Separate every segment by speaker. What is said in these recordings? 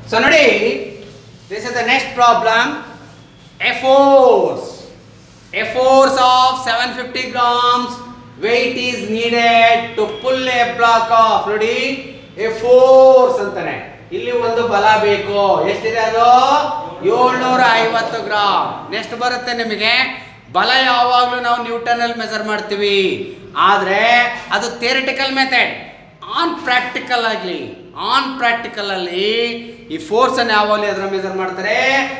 Speaker 1: so ನೋಡಿ this is the next problem a force a force of seven fifty grams weight is needed to pull a block of ನೋಡಿ a force ಅಂತಾನೆ ಇಲ್ಲಿ ಒಂದು ಬಲ ಬೇಕು ಎಷ್ಟಿದೆ ಅದು ಏಳ್ನೂರ ಐವತ್ತು ಗ್ರಾಮ್ ನೆಕ್ಸ್ಟ್ ಬರುತ್ತೆ ನಿಮಗೆ ಬಲ ಯಾವಾಗಲೂ ನಾವು ನ್ಯೂಟನ್ ಅಲ್ಲಿ ಮೆಜರ್ ಮಾಡ್ತೀವಿ ಆದ್ರೆ ಅದು ಥಿಯರಿಟಿಕಲ್ ಮೆಥಡ್ ಆನ್ ಪ್ರಾಕ್ಟಿಕಲ್ ಆಗಲಿ ಆನ್ ಪ್ರಾಕ್ಟಿಕಲ್ ಅಲ್ಲಿ ಈ ಫೋರ್ಸ್ ಅನ್ನು ಯಾವಾಗಲೂ ಎದ್ರ ಮೆಜರ್ ಮಾಡ್ತಾರೆ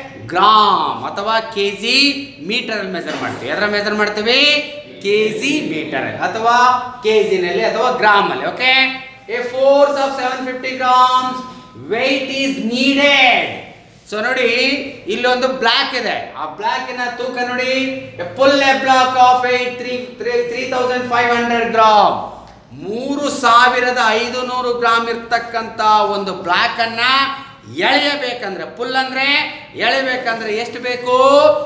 Speaker 1: ಗ್ರಾಮ್ ಅಥವಾ ಕೆ ಜಿ ಮೀಟರ್ ಅಲ್ಲಿ ಮೆಜರ್ ಮಾಡ್ತೀವಿ ಎದ್ರ ಮೆಜರ್ ಮಾಡ್ತೀವಿ ಕೆ ಜಿ ಮೀಟರ್ ಅಥವಾ ಕೆ ನಲ್ಲಿ ಅಥವಾ ಗ್ರಾಮ್ ಅಲ್ಲಿ okay a force of seven fifty grams weight is needed so ನೋಡಿ ಇಲ್ಲೊಂದು ಬ್ಲಾಕ್ ಇದೆ ಆ ಬ್ಲಾಕಿನ ತೂಕ ನೋಡಿ pull a block of eight three three thousand five hundred gram ಮೂರು ಸಾವಿರದ ಐದು ನೂರು ಗ್ರಾಮ್ ಇರ್ತಕ್ಕಂಥ ಒಂದು ಬ್ಲಾಕ್ ಅನ್ನ ಎಳೆಯಬೇಕಂದ್ರೆ ಫುಲ್ ಅಂದ್ರೆ ಎಳೆಬೇಕಂದ್ರೆ ಎಷ್ಟು ಬೇಕು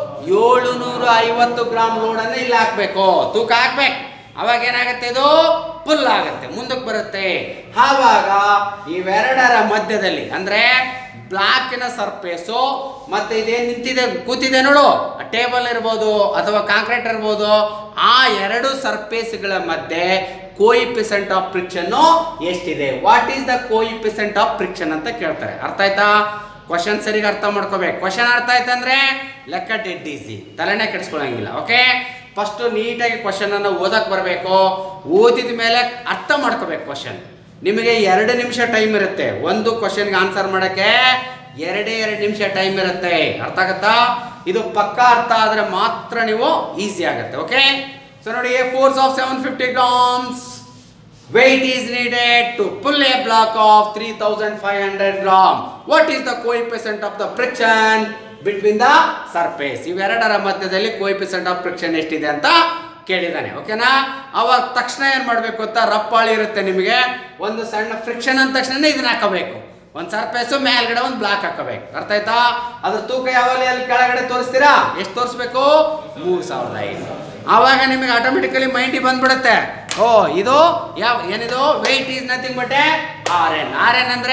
Speaker 1: ಏಳು ನೂರ ಐವತ್ತು ಗ್ರಾಮ್ ಲೋಡ್ ಅನ್ನ ಇಲ್ಲಿ ಹಾಕ್ಬೇಕು ತೂಕ ಹಾಕ್ಬೇಕು ಅವಾಗ ಏನಾಗುತ್ತೆ ಇದು ಫುಲ್ ಆಗುತ್ತೆ ಮುಂದಕ್ಕೆ ಬರುತ್ತೆ ಆವಾಗ ಇವೆರಡರ ಮಧ್ಯದಲ್ಲಿ ಅಂದ್ರೆ ಬ್ಲಾಕಿನ ಸರ್ಫೇಸು ಮತ್ತೆ ಇದೇನು ನಿಂತಿದೆ ಕೂತಿದೆ ನೋಡು ಟೇಬಲ್ ಇರ್ಬೋದು ಅಥವಾ ಕಾಂಕ್ರೀಟ್ ಇರ್ಬೋದು ಆ ಎರಡು ಸರ್ಫೇಸ್ಗಳ ಮಧ್ಯೆ ಕೋಯಿಪಿಸೆಂಟ್ ಆಫ್ ಫ್ರಿಕ್ಷನ್ ಎಷ್ಟಿದೆ what is the coefficient of friction ಅಂತ ಕೇಳ್ತಾರೆ ಅರ್ಥ ಆಯ್ತಾ ಕ್ವಶನ್ ಸರಿಗೆ ಅರ್ಥ ಮಾಡ್ಕೋಬೇಕು ಕ್ವಶನ್ ಅರ್ಥ ಆಯ್ತಂದ್ರೆ ಲೆಕ್ಕ ಡೆಡ್ ಈಸಿ ತಲೆನೇ ಕೆಡಿಸ್ಕೊಳಂಗಿಲ್ಲ ಓಕೆ ಫಸ್ಟ್ ನೀಟಾಗಿ ಕ್ವಶನ್ ಅನ್ನು ಓದಕ್ ಬರಬೇಕು ಓದಿದ ಮೇಲೆ ಅರ್ಥ ಮಾಡ್ಕೋಬೇಕು ಕ್ವಶನ್ ನಿಮಗೆ ಎರಡು ನಿಮಿಷ ಟೈಮ್ ಇರುತ್ತೆ ಒಂದು ಕ್ವಶನ್ಗೆ ಆನ್ಸರ್ ಮಾಡೋಕ್ಕೆ ಎರಡೇ ಎರಡು ನಿಮಿಷ ಟೈಮ್ ಇರುತ್ತೆ ಅರ್ಥ ಆಗತ್ತಾ ಇದು ಪಕ್ಕಾ ಅರ್ಥ ಆದ್ರೆ ಮಾತ್ರ ನೀವು ಈಸಿ ಆಗುತ್ತೆ ಓಕೆ ಸೊ ನೋಡಿ a force of seven fifty grams weight is needed to pull a block of 3500 gram what is the coefficient of the friction between the surface ಇವೆರಡರ ಮಧ್ಯದಲ್ಲಿ coefficient of friction ಎಷ್ಟಿದೆ ಅಂತ ಕೇಳಿದಾನೆ ಓಕೆನಾ ಅವಾಗ ತಕ್ಷಣ ಏನ್ ಮಾಡ್ಬೇಕು ಗೊತ್ತಾ ರಪ್ಪಾಳಿ ಇರುತ್ತೆ ನಿಮಗೆ ಒಂದು ಸಣ್ಣ ಫ್ರಿಕ್ಷನ್ ಅಂದ ತಕ್ಷಣ ಇದನ್ನ ಹಾಕಬೇಕು ಒಂದು ಸರ್ಫೇಸು ಮೇಲ್ಗಡೆ ಒಂದು ಬ್ಲಾಕ್ ಹಾಕಬೇಕು ಅರ್ಥ ಆಯ್ತಾ ಅದ್ರ ತೂಕ ಯಾವಾಗ ಅಲ್ಲಿ ಕೆಳಗಡೆ ತೋರಿಸ್ತೀರಾ ಎಷ್ಟು ತೋರಿಸ್ಬೇಕು ಮೂರು ಸಾವಿರದ ಐದು ಆವಾಗ ನಿಮಗೆ ಆಟೋಮೆಟಿಕಲಿ ಮೈಂಡಿಗೆ ಬಂದ್ಬಿಡುತ್ತೆ ಓ ಇದು ಯಾವ ಏನಿದು weight is nothing but R N R N ಅಂದ್ರೆ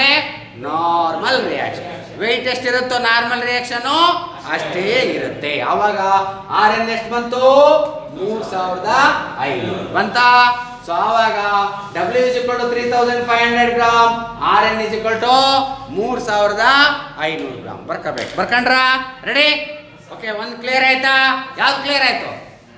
Speaker 1: ನಾರ್ಮಲ್ ರಿಯಾಕ್ಷನ್ ವೆಯ್ಟ್ ಎಷ್ಟಿರುತ್ತೋ ನಾರ್ಮಲ್ ರಿಯಾಕ್ಷನ್ ಅಷ್ಟೇ ಇರುತ್ತೆ ಆವಾಗ ಆರ್ ಎನ್ ಎಷ್ಟು ಬಂತು ಮೂರ್ ಸಾವಿರದ ಐನೂರು ಬಂತಾ ಸೊ ಆವಾಗ W is equal to three thousand five hundred gram R N is equal to ಮೂರ್ ಸಾವಿರದ ಐನೂರು ಗ್ರಾಮ್ ಬರ್ಕೋಬೇಕು ಬರ್ಕೊಂಡ್ರಾ ರೆಡಿ ಓಕೆ ಒಂದು ಕ್ಲಿಯರ್ ಆಯ್ತಾ ಯಾವ್ದು ಕ್ಲಿಯರ್ ಆಯ್ತು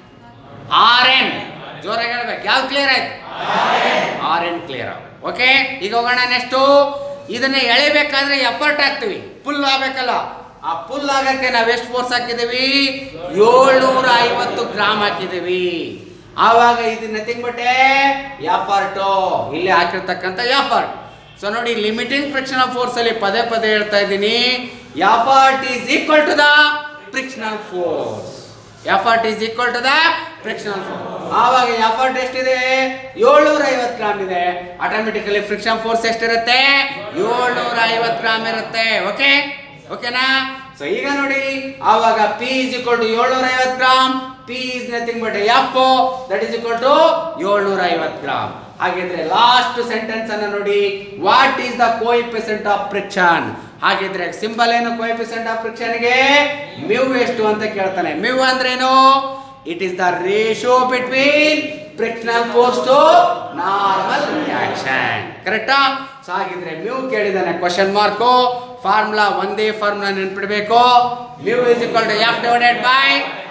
Speaker 1: ಆರ್ ಎನ್ ಜೋರಾಗಿ ಹೇಳ್ಬೇಕು ಯಾವ್ದು ಕ್ಲಿಯರ್ ಆಯ್ತು ಆರ್ ಎನ್ ಕ್ಲಿಯರ್ ಆಗ್ಬೇಕು ಓಕೆ ಈಗ ಹೋಗೋಣ ನೆಕ್ಸ್ಟು ಇದನ್ನ ಎಳಿಬೇಕಾದ್ರೆ ಎಫರ್ಟ್ ಹಾಕ್ತೀವಿ ಫುಲ್ ಆಗ್ಬೇಕಲ್ಲ ಆ ಫುಲ್ ಆಗಕ್ಕೆ ನಾವು ಎಷ್ಟು ಫೋರ್ಸ್ ಹಾಕಿದೀವಿ ಏಳ್ನೂರ ಐವತ್ತು ಗ್ರಾಮ್ ಹಾಕಿದೀವಿ ಆವಾಗ ಇದು ನಥಿಂಗ್ ಬಟ್ಟೆ ಎಫರ್ಟು ಇಲ್ಲಿ ಹಾಕಿರ್ತಕ್ಕಂಥ ಎಫರ್ಟ್ ಸೊ ನೋಡಿ ಲಿಮಿಟಿಂಗ್ ಫ್ರಿಕ್ಷನ್ ಆಫ್ ಫೋರ್ಸ್ ಅಲ್ಲಿ ಪದೇ ಪದೇ ಹೇಳ್ತಾ ಇದ್ದೀನಿ effort is equal to the frictional force effort is equal to the frictional force ಆವಾಗ ಎಫರ್ಟ್ ಎಷ್ಟಿದೆ ಏಳ್ನೂರ ಐವತ್ತು ಗ್ರಾಮ್ ಇದೆ ಆಟೋಮೆಟಿಕಲಿ ಫ್ರಿಕ್ಷನ್ ಫೋರ್ಸ್ ಎಷ್ಟಿರುತ್ತೆ ಏಳ್ನೂರ ಐವತ್ತು ಗ್ರಾಮ್ ಇರುತ್ತೆ ಓಕೆ ಓಕೆನಾ ಸೊ ಈಗ ನೋಡಿ ಆವಾಗ ಪಿ ಇಸ್ ಈಕ್ವಲ್ ಟು ಏಳ್ನೂರ ಐವತ್ತು gram P is nothing but F that is equal to ಏಳ್ನೂರ ಐವತ್ತು ಗ್ರಾಮ್ ಹಾಗಿದ್ರೆ ಲಾಸ್ಟ್ ಸೆಂಟೆನ್ಸ್ ಅನ್ನ ನೋಡಿ what is the coefficient of friction ಹಾಗಿದ್ರೆ ಸಿಂಬಲ್ ಏನು ಕೋಯಿಫಿಸೆಂಟ್ ಆಫ್ ಫ್ರಿಕ್ಷನ್ಗೆ ಮ್ಯೂ ಎಷ್ಟು ಅಂತ ಕೇಳ್ತಾನೆ ಮ್ಯೂ ಅಂದ್ರೇನು it is the ratio between frictional force to normal reaction ಕರೆಕ್ಟಾ ಸೊ ಹಾಗಿದ್ರೆ ಮ್ಯೂ ಕೇಳಿದಾನೆ ಕ್ವಶನ್ ಮಾರ್ಕು ಫಾರ್ಮುಲಾ ಒಂದೇ ಫಾರ್ಮುಲಾ ನೆನ್ಪಿಡ್ಬೇಕು mu is equal to F divided by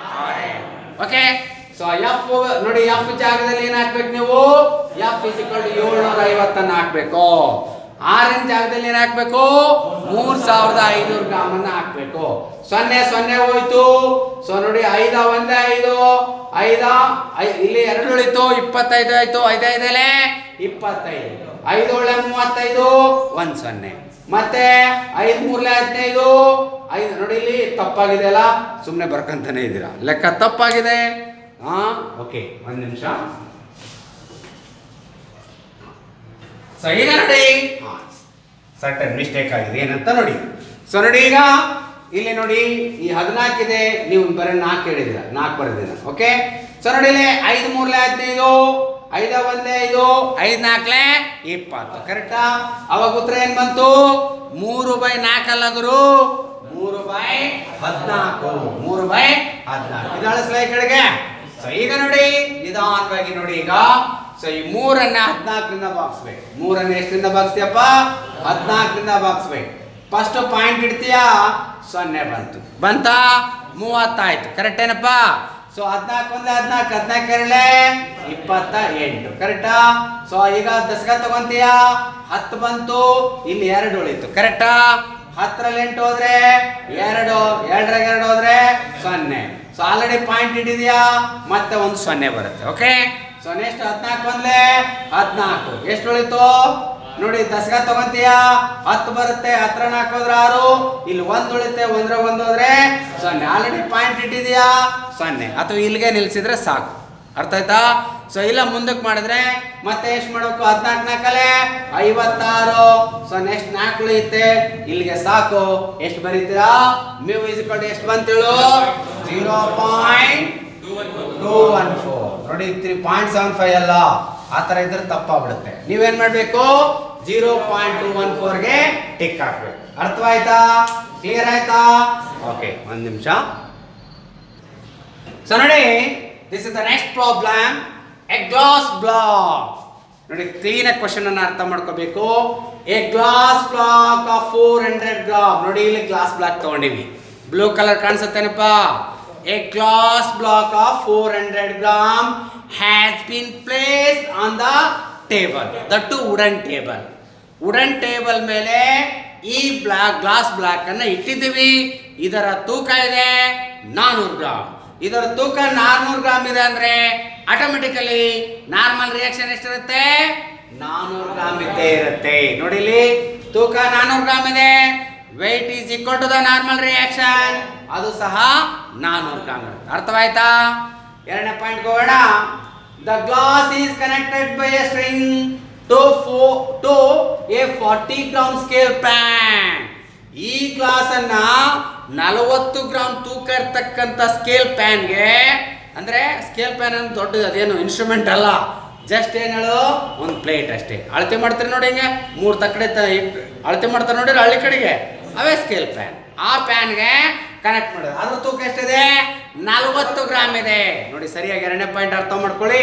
Speaker 1: okay so F ನೋಡಿ ಎಫ್ ಜಾಗದಲ್ಲಿ ಏನ್ ಹಾಕ್ಬೇಕು ನೀವು ಎಫ್ ಇಸ್ ಈಕ್ವಲ್ ಟು ಏಳ್ನೂರ ಐವತ್ತನ್ನ ಹಾಕ್ಬೇಕು ಆರ್ ಎನ್ ಜಾಗದಲ್ಲಿ ಏನ್ ಹಾಕ್ಬೇಕು ಮೂರ್ ಸಾವಿರದ ಐನೂರು ಗ್ರಾಮ್ ಅನ್ನ ಹಾಕ್ಬೇಕು ಸೊನ್ನೆ ಸೊನ್ನೆ ಹೋಯ್ತು ಸೊ ನೋಡಿ ಐದ ಒಂದೇ ಐದು ಐದ ಐ- ಇಲ್ಲಿ ಎರಡು ಉಳಿತು ಇಪ್ಪತ್ತೈದು ಆಯ್ತು ಐದೈದಲೆ ಇಪ್ಪತ್ತೈದು ಐದು ಒಳ್ಳೆ ಮೂವತ್ತೈದು ಒಂದ್ ಸೊನ್ನೆ ಮತ್ತೆ ಐದು ಮೂರ್ಲೆ ಹದಿನೈದು ಐದು ನೋಡಿ ಇಲ್ಲಿ ತಪ್ಪಾಗಿದೆ ಅಲ್ಲ ಸುಮ್ಮನೆ ಬರ್ಕಂತಾನೆ ಇದ್ದೀರಾ ಲೆಕ್ಕ ತಪ್ಪಾಗಿದೆ ಹಾ ಓಕೆ ಒಂದ್ ನಿಮಿಷ ಸೊ ಈಗ ನೋಡಿ ಸರ್ಟನ್ ಮಿಸ್ಟೇಕ್ ಆಗಿದೆ ಏನಂತ ನೋಡಿ ಸೊ ನೋಡಿ ಈಗ ಇಲ್ಲಿ ನೋಡಿ ಈ ಹದಿನಾಲ್ಕಿದೆ ನೀವು ಬರೀ ನಾಲ್ಕು ಹೇಳಿದಿರ ನಾಲ್ಕು ಬರೆದಿರ ಓಕೆ ಸೊ ನೋಡಿ ಇಲ್ಲಿ ಐದು ಮೂರ್ಲೆ ಹದಿನೈದು ಐದ ಒಂದೇ ಐದು ಐದ್ ನಾಲ್ಕಲೆ ಇಪ್ಪತ್ತು ಕರೆಕ್ಟಾ ಅವಾಗ ಉತ್ತರ ಏನ್ ಬಂತು ಮೂರು ಬೈ ನಾಲ್ಕಲ್ಲ ಗುರು ಮೂರು ಬೈ ಹದ್ನಾಲ್ಕು ಮೂರು ಬೈ ಹದ್ನಾಲ್ಕು ಇದು ಅಳಿಸ್ಲ ಈ ಕಡೆಗೆ ಸೊ ಈಗ ನೋಡಿ ನಿಧಾನವಾಗಿ ನೋಡಿ ಈಗ ಸೊ ಈ ಮೂರನ್ನ ಹದ್ನಾಲ್ಕರಿಂದ ಬಾಗಿಸ್ಬೇಕು ಮೂರನ್ನ ಎಷ್ಟರಿಂದ ಬಾಗಿಸ್ತೀಯಪ್ಪ ಹದ್ನಾಲ್ಕರಿಂದ ಬಾಗಿಸ್ಬೇಕು ಫಸ್ಟ್ ಪಾಯಿಂಟ್ ಇಡ್ತೀಯಾ ಸೊನ್ನೆ ಬಂತು ಬಂತಾ ಮೂವತ್ತಾಯ್ತು ಕರೆಕ್ಟ್ ಏನಪ್ಪ ಸೊ ಹದ್ನಾಲ್ಕು ಒಂದೇ ಹದ್ನಾಲ್ಕು ಹದ್ನಾಲ್ಕು ಎರಡೇ ಇಪ್ಪತ್ತ ಎಂಟು ಕರೆಕ್ಟಾ ಸೊ ಈಗ ದಶಕ ತಗೊಂತೀಯ ಹತ್ತು ಬಂತು ಇಲ್ಲಿ ಎರಡು ಉಳಿತು ಕರೆಕ್ಟಾ ಹತ್ತರಲ್ಲಿ ಎಂಟು ಹೋದ್ರೆ ಎರಡು ಎರಡರಾಗ ಎರಡು ಹೋದ್ರೆ ಸೊನ್ನೆ ಸೊ ಆಲ್ರೆಡಿ ಪಾಯಿಂಟ್ ಇಟ್ಟಿದ್ಯಾ ಮತ್ತೆ ಒಂದು ಸೊನ್ನೆ ಬರುತ್ತೆ ಓಕೆ ಸೊ ನೆಕ್ಸ್ಟ್ ಹದ್ನಾಲ್ಕು ಒಂದ್ಲೆ ಹದ್ನಾಲ್ಕು ಎಷ್ಟು ಉಳಿತು ನೋಡಿ ದಶಕ ತಗೊಂತೀಯ ಹತ್ತು ಬರುತ್ತೆ ಹತ್ರ ನಾಲ್ಕು ಹೋದ್ರೆ ಆರು ಇಲ್ಲಿ ಒಂದ್ ಉಳಿತೆ ಒಂದ್ರ ಒಂದ್ ಹೋದ್ರೆ ಸೊನ್ನೆ ಆಲ್ರೆಡಿ ಪಾಯಿಂಟ್ ಇಟ್ಟಿದ್ಯಾ ಸೊನ್ನೆ ಅಥವಾ ಇಲ್ಲಿಗೆ ನಿಲ್ಸಿದ್ರೆ ಸಾಕು ಅರ್ಥ ಆಯ್ತಾ ಸೊ ಇಲ್ಲ ಮುಂದಕ್ಕೆ ಮಾಡಿದ್ರೆ ಮತ್ತೆ ಎಷ್ಟು ಮಾಡಬೇಕು ಹದಿನಾಲ್ಕು ನಾಲ್ಕಲೆ ಐವತ್ತಾರು ಸೊ ನೆಕ್ಸ್ಟ್ ನಾಲ್ಕು ಉಳಿಯುತ್ತೆ ಇಲ್ಲಿಗೆ ಸಾಕು ಎಷ್ಟು ಬರೀತೀರಾ ಮ್ಯೂ ಇಸ್ಕೊಂಡು ಎಷ್ಟು ಬಂತೇಳು zero point two one four ನೋಡಿ ತ್ರೀ ಪಾಯಿಂಟ್ ಸೆವೆನ್ ಫೈವ್ ಅಲ್ಲ ಆ ಥರ ಇದ್ರೆ ತಪ್ಪಾಗ್ಬಿಡುತ್ತೆ ನೀವೇನ್ ಮಾಡಬೇಕು ಜೀರೋ ಪಾಯಿಂಟ್ ಟೂ ಒನ್ ಫೋರ್ಗೆ ಟಿಕ್ ಹಾಕ್ಬೇಕು ಅರ್ಥವಾಯ್ತಾ ಕ್ಲಿಯರ್ ಆಯ್ತಾ ಓಕೆ ಒಂದು ನಿಮಿಷ ಸೊ ನೋಡಿ this is the next problem a glass block ನೋಡಿ ಕ್ಲೀನ್ ಕ್ವಶನ್ ಅನ್ನ ಅರ್ಥ ಮಾಡ್ಕೋಬೇಕು a glass block of four hundred gram ನೋಡಿ ಇಲ್ಲಿ ಗ್ಲಾಸ್ ಬ್ಲಾಕ್ ತಗೊಂಡಿವಿ ಬ್ಲೂ ಕಲರ್ ಕಾಣಿಸುತ್ತೇನಪ್ಪ a glass block of four hundred gram has been place on the table that wooden table wooden table ಮೇಲೆ ಈ block glass block ಅನ್ನ ಇಟ್ಟಿದ್ದೀವಿ ಇದರ ತೂಕ ಇದೆ ನಾನೂರು ಗ್ರಾಮ್ ಇದರ ತೂಕ ನಾರ್ನೂರು ಗ್ರಾಮ್ ಇದೆ ಅಂದ್ರೆ ಆಟೋಮೆಟಿಕಲಿ ನಾರ್ಮಲ್ ರಿಯಾಕ್ಷನ್ ಎಷ್ಟಿರುತ್ತೆ ನಾನೂರು ಗ್ರಾಮ್ ಇದ್ದೇ ಇರುತ್ತೆ ನೋಡಿ ಇಲ್ಲಿ ತೂಕ ನಾನೂರು ಗ್ರಾಮ್ ಇದೆ weight is equal to the normal reaction ಅದು ಸಹ ನಾನೂರು ಗ್ರಾಮ್ ಇರುತ್ತೆ ಅರ್ಥವಾಯ್ತಾ ಎರಡನೇ ಪಾಯಿಂಟ್ ಹೋಗೋಣ the glass is connected by a string to four to a forty gram scale pan ಈ ಗ್ಲಾಸ್ ಅನ್ನ ನಲವತ್ತು ಗ್ರಾಮ್ ತೂಕ ಇರ್ತಕ್ಕಂಥ ಸ್ಕೇಲ್ ಪ್ಯಾನ್ಗೆ ಅಂದ್ರೆ ಸ್ಕೇಲ್ ಪ್ಯಾನ್ ಅಂತ ದೊಡ್ಡದು ಅದೇನು ಇನ್ಸ್ಟ್ರೂಮೆಂಟ್ ಅಲ್ಲ ಜಸ್ಟ್ ಏನ್ ಹೇಳು ಒಂದು ಪ್ಲೇಟ್ ಅಷ್ಟೇ ಅಳತೆ ಮಾಡ್ತಾರೆ ನೋಡಿ ಹಿಂಗೆ ಮೂರು ತಕ್ಕಡೆ ತ- ಇಟ್- ಅಳತೆ ಮಾಡ್ತಾರೆ ನೋಡಿದ್ರೆ ಹಳ್ಳಿ ಕಡೆಗೆ ಅವೇ ಸ್ಕೇಲ್ ಪ್ಯಾನ್ ಆ ಪ್ಯಾನ್ಗೆ ಕನೆಕ್ಟ್ ಮಾಡೋದು ಅದ್ರ ತೂಕ ಎಷ್ಟಿದೆ ನಲವತ್ತು ಗ್ರಾಮ್ ಇದೆ ನೋಡಿ ಸರಿಯಾಗಿ ಎರಡನೇ ಪಾಯಿಂಟ್ ಅರ್ಥ ಮಾಡ್ಕೊಳ್ಳಿ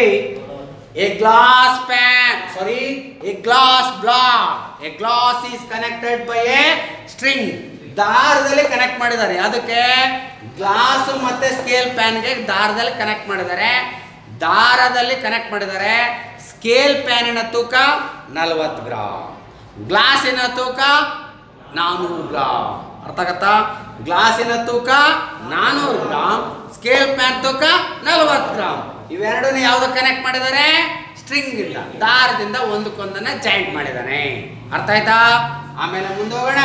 Speaker 1: a glass pan sorry a glass block a glass is connected by a string ದಾರದಲ್ಲಿ ಕನೆಕ್ಟ್ ಮಾಡಿದ್ದಾರೆ ಅದಕ್ಕೆ ಗ್ಲಾಸ್ ಮತ್ತೆ ಸ್ಕೇಲ್ ಪ್ಯಾನ್ಗೆ ದಾರದಲ್ಲಿ ಕನೆಕ್ಟ್ ಮಾಡಿದ್ದಾರೆ ದಾರದಲ್ಲಿ ಕನೆಕ್ಟ್ ಮಾಡಿದ್ದಾರೆ ಸ್ಕೇಲ್ ಪ್ಯಾನಿನ ತೂಕ ನಲವತ್ತು ಗ್ರಾಮ್ ಗ್ಲಾಸಿನ ತೂಕ ನಾನೂರು ಗ್ರಾಮ್ ಅರ್ಥ ಆಗತ್ತಾ ಗ್ಲಾಸಿನ ತೂಕ ನಾನೂರು ಗ್ರಾಮ್ ಸ್ಕೇಲ್ ಪ್ಯಾನ್ ತೂಕ ನಲವತ್ತು ಗ್ರಾಮ್ ಇವೆರಡನ್ನ ಯಾವ್ದು ಕನೆಕ್ಟ್ ಮಾಡಿದ್ದಾರೆ ಸ್ಟ್ರಿಂಗ್ ಇಂದ ದಾರದಿಂದ ಒಂದಕ್ಕೊಂದನ್ನ ಜಾಯಿಂಟ್ ಮಾಡಿದಾನೆ ಅರ್ಥ ಆಯ್ತಾ ಆಮೇಲೆ ಮುಂದೋಗೋಣ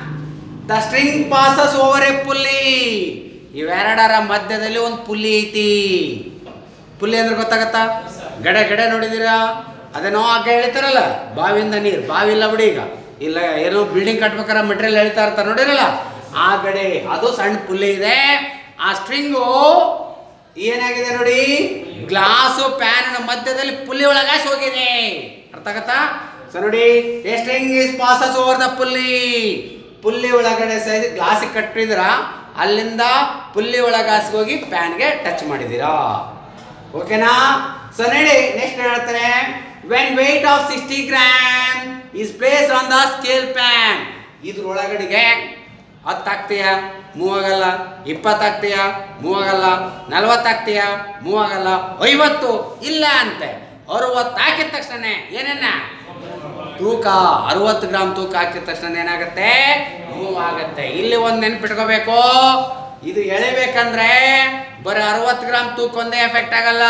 Speaker 1: the string passes over a pulley ಇವೆರಡರ ಮಧ್ಯದಲ್ಲಿ ಒಂದು ಪುಲ್ಲಿ ಐತಿ ಪುಲ್ಲಿ ಅಂದ್ರೆ ಗೊತ್ತಾಗತ್ತಾ ಗಡೆ ಗಡೆ ನೋಡಿದೀರಾ ಅದೇನೋ ಆಗ ಹೇಳ್ತಾರಲ್ಲ ಬಾವಿಯಿಂದ ನೀರು ಬಾವಿ ಇಲ್ಲ ಬಿಡಿ ಈಗ ಇಲ್ಲ ಏನೋ ಬಿಲ್ಡಿಂಗ್ ಕಟ್ಬೇಕಾರ ಮೆಟೀರಿಯಲ್ ಹೇಳ್ತಾ ಇರ್ತಾರೆ ನೋಡಿರಲ್ಲ ಆ ಗಡೆ ಅದು ಸಣ್ಣ ಪುಲ್ಲಿ ಇದೆ ಆ ಸ್ಟ್ರಿಂಗು ಏನಾಗಿದೆ ನೋಡಿ ಗ್ಲಾಸು ಪ್ಯಾನಿನ ಮಧ್ಯದಲ್ಲಿ ಪುಲ್ಲಿ ಒಳಗಾಸಿ ಹೋಗಿದೆ ಅರ್ಥ ಆಗತ್ತಾ ಸೊ ನೋಡಿ a string is passes over the pulley pulley ಒಳಗಡೆ ಸೈಜ್ ಗ್ಲಾಸಿಗೆ ಕಟ್ಟಿದ್ರ ಅಲ್ಲಿಂದ ಪುಲ್ಲಿ ಒಳಗಾಸಿಗೆ ಹೋಗಿ ಪ್ಯಾನ್ಗೆ ಟಚ್ ಮಾಡಿದ್ದೀರಾ ಓಕೆನಾ ಸೊ ನೋಡಿ ನೆಕ್ಸ್ಟ್ ಹೇಳ್ತಾರೆ when weight of sixty gram is place on the scale pan ಇದ್ರ ಒಳಗಡೆಗೆ ಹತ್ತು ಹಾಕ್ತೀಯ ಮೂವ್ ಆಗಲ್ಲ ಇಪ್ಪತ್ತು ಹಾಕ್ತೀಯ ಮೂವ್ ಆಗಲ್ಲ ನಲ್ವತ್ತು ಹಾಕ್ತೀಯ ಮೂವ್ ಆಗಲ್ಲ ಐವತ್ತು ಇಲ್ಲ ಅಂತೆ ಅರುವತ್ತು ಹಾಕಿದ ತಕ್ಷಣ ಏನೇನ ತೂಕ ಅರವತ್ತು ಗ್ರಾಮ್ ತೂಕ ಹಾಕಿದ ತಕ್ಷಣ ಏನಾಗುತ್ತೆ ಮೂವ್ ಆಗುತ್ತೆ ಇಲ್ಲಿ ಒಂದು ನೆನ್ಪಿಟ್ಕೋಬೇಕು ಇದು ಎಳಿಬೇಕಂದ್ರೆ ಬರೀ ಅರವತ್ತು ಗ್ರಾಮ್ ತೂಕ ಒಂದೇ ಎಫೆಕ್ಟ್ ಆಗಲ್ಲ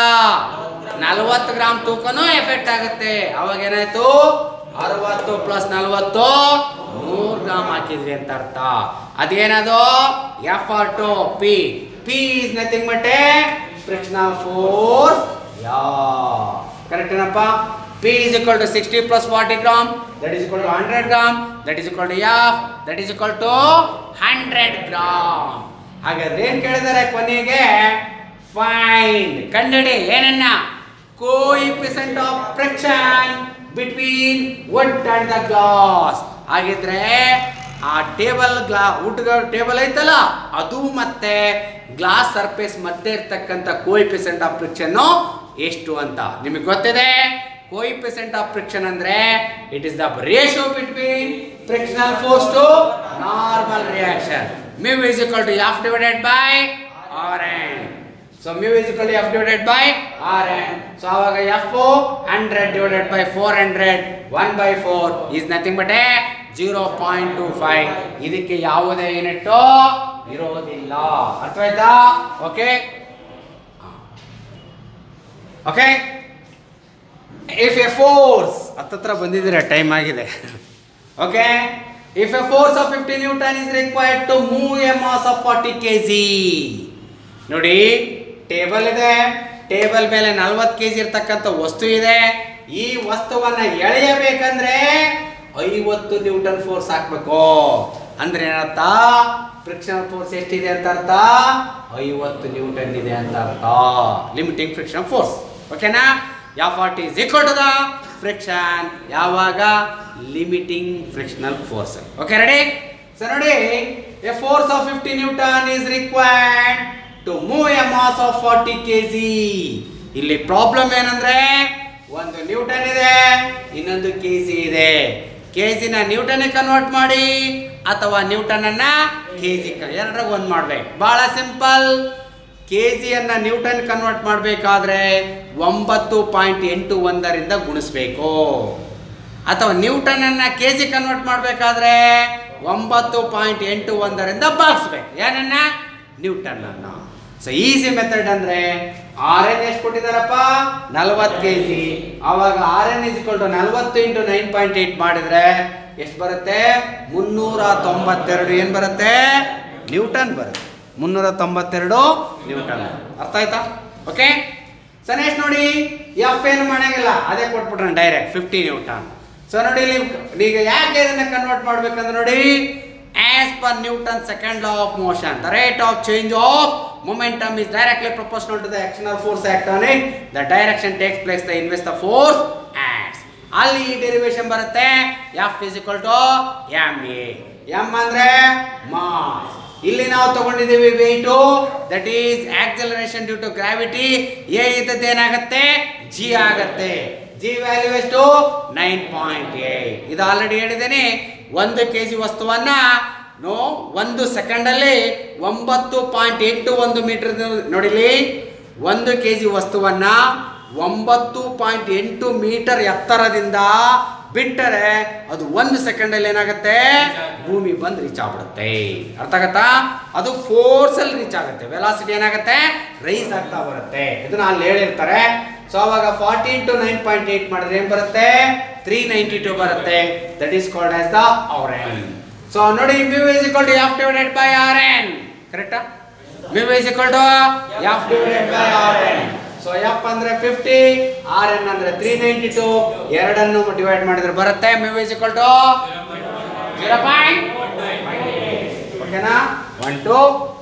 Speaker 1: ನಲವತ್ತು ಗ್ರಾಮ್ ತೂಕನೂ ಎಫೆಕ್ಟ್ ಆಗುತ್ತೆ ಅವಾಗ ಏನಾಯ್ತು ಅರವತ್ತು ಪ್ಲಸ್ ನಲವತ್ತು ನೂರು ಗ್ರಾಮ್ ಹಾಕಿದ್ವಿ ಅಂತ ಅರ್ಥ ಅದೇನದು F R to P P is nothing but frictional force yeah correct ಏನಪ್ಪ P is equal to sixty plus forty gram that is equal to hundred gram that is equal to F that is equal to hundred gram ಹಾಗಾದ್ರೆ ಏನ್ ಕೇಳಿದ್ದಾರೆ ಕೊನೆಗೆ find ಕಂಡಿಡಿ ಏನನ್ನ coefficient of friction between wood and the glass ಹಾಗಿದ್ರೆ ಆ table ಗ್ಲಾ wood table ಐತಲ್ಲ ಅದು ಮತ್ತೆ ಗ್ಲಾಸ್ ಸರ್ಫೇಸ್ ಮಧ್ಯೆ ಇರ್ತಕ್ಕಂಥ ಕೋಇಫಿಸೆಂಟ್ ಆಫ್ ಫ್ರಿಕ್ಷನ್ ಎಷ್ಟು ಅಂತ ನಿಮಗೆ ಗೊತ್ತಿದೆ ಕೋಇಫಿಸೆಂಟ್ ಆಫ್ ಫ್ರಿಕ್ಷನ್ ಅಂದ್ರೆ it is the ratio between frictional force to normal reaction mu is equal to f divided by rn so mu is equal to f divided by rn so ಆವಾಗ f 100 divided by 400 1 by 4 is nothing but a 0.25 ಇದಕ್ಕೆ ಯಾವುದೇ unit ಇರೋದಿಲ್ಲ ಅರ್ಥವಾಯ್ತಾ okay okay if a force ಹತ್ತತ್ರ ಬಂದಿದ್ದೀರಾ time ಆಗಿದೆ okay if a force of fifty newton is required to move a mass of forty K G ನೋಡಿ table ಇದೆ table ಮೇಲೆ ನಲ್ವತ್ತು ಕೆ ಜಿ ಇರ್ತಕ್ಕಂಥ ವಸ್ತು ಇದೆ ಈ ವಸ್ತುವನ್ನ ಎಳೆಯಬೇಕಂದ್ರೆ ಐವತ್ತು ನ್ಯೂಟನ್ ಫೋರ್ಸ್ ಹಾಕ್ಬೇಕು ಅಂದ್ರೆ ಏನರ್ಥ ಫ್ರಿಕ್ಷನಲ್ ಫೋರ್ಸ್ ಎಷ್ಟಿದೆ ಅಂತ ಅರ್ಥ ಐವತ್ತು ನ್ಯೂಟನ್ ಇದೆ ಅಂತ ಅರ್ಥ ಲಿಮಿಟಿಂಗ್ ಫ್ರಿಕ್ಷನ್ ಫೋರ್ಸ್ ಓಕೆನಾ ಯಾವ forty is equal to the friction ಯಾವಾಗ limiting frictional force okay ready so ನೋಡಿ a force of fifty newton is required to move a mass of forty K G ಇಲ್ಲಿ problem ಏನಂದ್ರೆ ಒಂದು newton ಇದೆ ಇನ್ನೊಂದು K G ಇದೆ K ಜಿನ newton convert ಮಾಡಿ ಅಥವಾ ನ್ಯೂಟನ್ ಅನ್ನ ಕೆ ಜಿ ಎರಡರಾಗ ಒಂದು ಮಾಡ್ಬೇಕು ಬಹಳ ಸಿಂಪಲ್ ಕೆ ಜಿಯನ್ನು ನ್ಯೂಟನ್ ಕನ್ವರ್ಟ್ ಮಾಡಬೇಕಾದ್ರೆ ಒಂಬತ್ತು ಪಾಯಿಂಟ್ ಎಂಟು ಒಂದರಿಂದ ಗುಣಿಸ್ಬೇಕು ಅಥವಾ ನ್ಯೂಟನನ್ನು ಕೆ ಜಿ ಕನ್ವರ್ಟ್ ಮಾಡಬೇಕಾದ್ರೆ ಒಂಬತ್ತು ಪಾಯಿಂಟ್ ಎಂಟು ಒಂದರಿಂದ ಭಾಗಿಸ್ಬೇಕು ಏನನ್ನ ನ್ಯೂಟನನ್ನು ಸೊ ಈಸಿ ಮೆಥಡ್ ಅಂದರೆ ಆರ್ ಎನ್ ಎಷ್ಟು ಕೊಟ್ಟಿದ್ದಾರಪ್ಪ ನಲ್ವತ್ತು ಕೆ ಜಿ ಆವಾಗ ಆರ್ ಎನ್ ಇಸ್ ಟು ನಲ್ವತ್ತು ಇಂಟು ನೈನ್ ಪಾಯಿಂಟ್ ಏಯ್ಟ್ ಮಾಡಿದರೆ ಎಷ್ಟು ಬರುತ್ತೆ ಮುನ್ನೂರ ತೊಂಬತ್ತೆರಡು ಏನು ಬರುತ್ತೆ ನ್ಯೂಟನ್ ಬರುತ್ತೆ ಮುನ್ನೂರ ತೊಂಬತ್ತೆರಡು ನ್ಯೂಟನ್ ಅರ್ಥ ಆಯ್ತಾ ಓಕೆ ಸೊ ನೆಕ್ಸ್ಟ್ ನೋಡಿ ಎಫ್ ಏನು ಮಾಡಂಗಿಲ್ಲ ಅದೇ ಕೊಟ್ಬಿಟ್ರೆ ಡೈರೆಕ್ಟ್ ಫಿಫ್ಟಿ ನ್ಯೂಟನ್ ಸೊ ನೋಡಿ ಇಲ್ಲಿ ಈಗ ಯಾಕೆ ಇದನ್ನ ಕನ್ವರ್ಟ್ ಮಾಡ್ಬೇಕಂದ್ರೆ ನೋಡಿ as per newton second law of motion the rate of change of momentum is directly proportional to the actional force act on it the direction takes place the inverse the force acts ಅಲ್ಲಿ derivation ಬರುತ್ತೆ F is equal to M A M ಅಂದ್ರೆ mass ಇಲ್ಲಿ ನಾವು ತಗೊಂಡಿದ್ದೀವಿ weight that is acceleration due to gravity A ಇದ್ದದ್ದು ಏನಾಗುತ್ತೆ G ಆಗತ್ತೆ G value ಎಷ್ಟು ನೈನ್ ಪಾಯಿಂಟ್ ಏಟ್ ಇದು ಆಲ್ರೆಡಿ ಹೇಳಿದ್ದೇನೆ ಒಂದು ಕೆ ಜಿ ವಸ್ತುವನ್ನ ನೋ ಒಂದು ಸೆಕೆಂಡಲ್ಲಿ ಒಂಬತ್ತು ಪಾಯಿಂಟ್ ಎಂಟು ಒಂದು ಮೀಟರ್ ನೋಡಿಲಿ ಒಂದು ಕೆ ಜಿ ವಸ್ತುವನ್ನ ಒಂಬತ್ತು ಪಾಯಿಂಟ್ ಎಂಟು ಮೀಟರ್ ಎತ್ತರದಿಂದ ಬಿಟ್ಟರೆ ಅದು ಒಂದು ಸೆಕೆಂಡಲ್ಲಿ ಏನಾಗುತ್ತೆ ಭೂಮಿ ಬಂದು ರೀಚ್ ಆಗ್ಬಿಡುತ್ತೆ ಅರ್ಥ ಆಗತ್ತಾ ಅದು ಫೋರ್ಸಲ್ಲಿ ರೀಚ್ ಆಗುತ್ತೆ ವೆಲಾಸಿಟಿ ಏನಾಗುತ್ತೆ ರೈಸ್ ಆಗ್ತಾ ಬರುತ್ತೆ ಇದನ್ನ ಅಲ್ಲಿ ಹೇಳಿರ್ತಾರೆ ಸೊ ಅವಾಗ forty into nine point eight ಮಾಡಿದ್ರೆ ಏನು ಬರುತ್ತೆ ತ್ರೀ ನೈಂಟಿ ಟು ಬರುತ್ತೆ that is called as the RN so ನೋಡಿ mu is equal to F divided by R N ಕರೆಕ್ಟಾ mu is equal to F divided by R N so F ಅಂದ್ರೆ fifty R N ಅಂದ್ರೆ three ninety two ಎರಡನ್ನು divide ಮಾಡಿದ್ರೆ ಬರುತ್ತೆ mu is equal to zero point ಓಕೆನಾ one to